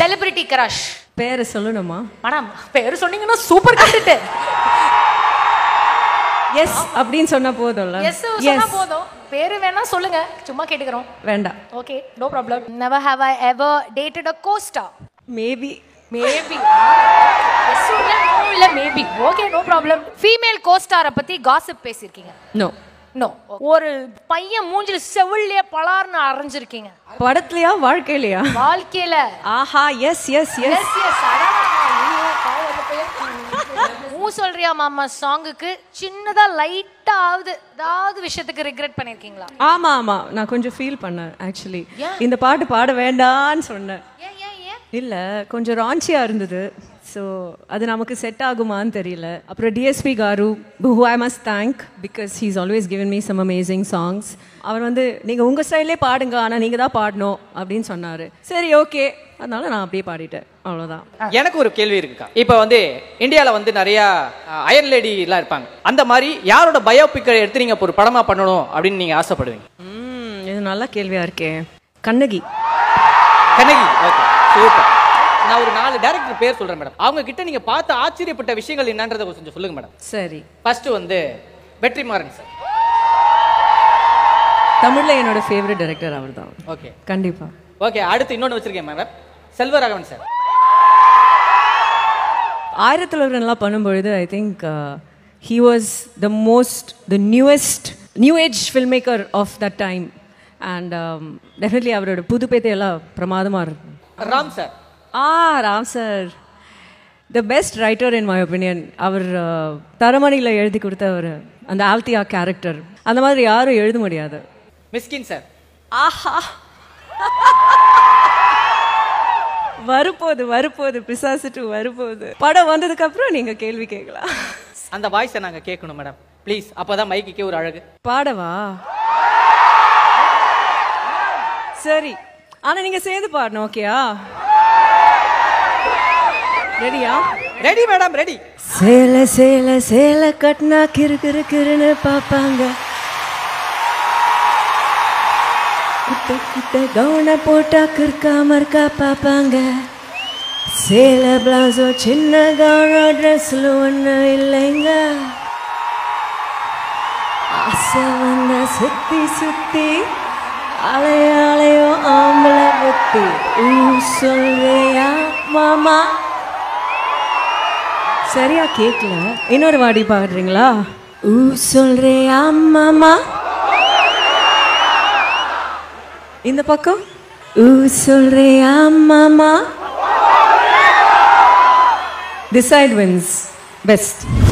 celebrity crush பேரை சொல்லணுமா madam பேரு சொன்னீங்கன்னா சூப்பர் கண்டுட்டு எஸ் அப்படின்னு சொன்னா போதும்ல எஸ் சொன்னா போதும் பேரு வேணா சொல்லுங்க சும்மா கேட்டுக்கிறோம் வேண்டாம் okay no problem never have I ever dated a costar maybe maybe yes இல்ல நோ இல்ல maybe okay no problem female கோஸ்டாரை பத்தி காசிப் பேசியிருக்கீங்க நோ நோ ஒரு பையன் மூஞ்சில செவிலியே பலார்னு அரைஞ்சிருக்கீங்க படத்துலயா வாழ்க்கையிலயா வாழ்க்கையில ஆஹா yes yes yes yes yes ஊ சொல்றியா மாமா சாங்குக்கு சின்னதா லைட்டா ஆகுது ஏதாவது விஷயத்துக்கு ரிக்ரெட் பண்ணிருக்கீங்களா ஆமா ஆமா நான் கொஞ்சம் ஃபீல் பண்ணேன் ஆக்சுவலி இந்த பாட்டு பாட வேண்டான்னு சொன்னேன் ஏன் ஏன் ஏன் இல்ல கொஞ்சம் ராஞ்சியா இருந்தது ஸோ அது நமக்கு செட் ஆகுமான்னு தெரியல அப்புறம் டிஎஸ்பி காரு who I must thank because he's always given me some amazing songs அவர் வந்து நீங்கள் உங்கள் ஸ்டைல்லே பாடுங்க ஆனால் நீங்கள் தான் பாடணும் அப்படின்னு சொன்னார் சரி ஓகே அதனால நான் அப்படியே பாடிட்டேன் அவ்வளோதான் எனக்கு ஒரு கேள்வி இருக்குக்கா இப்போ வந்து இந்தியாவில் வந்து நிறைய அயர் லேடி எல்லாம் இருப்பாங்க அந்த மாதிரி யாரோட பயோபிக்கை எடுத்து நீங்க ஒரு படமா பண்ணணும் அப்படின்னு நீங்க ஆசைப்படுவீங்க ம் இது நல்ல கேள்வியாக இருக்கே கண்ணகி கண்ணகி ஓகே சூப்பர் நான் ஒரு நாலு டேரக்டர் பேர் சொல்றேன் மேடம் அவங்க கிட்ட நீங்க பார்த்து ஆச்சரியப்பட்ட விஷயங்கள் என்னன்றதை கொஞ்சம் சொல்லுங்க மேடம் சரி ஃபர்ஸ்ட் வந்து வெற்றிமாறன் சார் தமிழில் என்னோட ஃபேவரட் டைரக்டர் அவர் தான் ஓகே கண்டிப்பாக ஓகே அடுத்து இன்னொன்று வச்சிருக்கேன் மேடம் செல்வராகவன் சார் ஆயிரத்தில் ஒருவன்லாம் பண்ணும்பொழுது I think he was the most the newest new age film maker of that time and definitely அவரோட புதுப்பேத்தை எல்லாம் பிரமாதமாக இருக்கும் ராம் சார் ஆ Ram sir the best writer in my opinion அவர் தரமணியில் எழுதி கொடுத்த ஒரு அந்த ஆல்தியா கேரக்டர் அந்த மாதிரி யாரும் எழுத முடியாது மிஸ்கின் சார் ஆஹா வரப்போகுது வரப்போகுது பிசாசு டூ வரப்போகுது படம் வந்ததுக்கு அப்புறம் நீங்க கேள்வி கேட்கலாம் அந்த வாய்ஸை நாங்க கேட்கணும் மேடம் ப்ளீஸ் அப்பதான் மைக்குக்கே ஒரு அழகு பாடவா சரி ஆனா நீங்க சேர்ந்து பாடணும் ஓகேயா ரெடியா ரெடி மேடம் ரெடி சேல சேல சேல கட்டினா கிறு கிறு கிறுன்னு பார்ப்பாங்க குட்ட குட்ட கவுன போட்டா கிறுக்காம இருக்கா பார்ப்பாங்க சேல பிளவுஸோ சின்ன கவுனோ ட்ரெஸ்ல ஒண்ணு இல்லைங்க ஆசை வந்த சுத்தி சுத்தி அலையோ அலையோ ஆம்பளை புத்தி ஊ சொல்றியா மாமா சரியா கேட்கல இன்னொரு வாடி பாடுறீங்களா ஊ சொல்றியா மாமா இந்த பக்கம் ஊ சொல்றியா மாமா டிசைட் வின்ஸ் பெஸ்ட்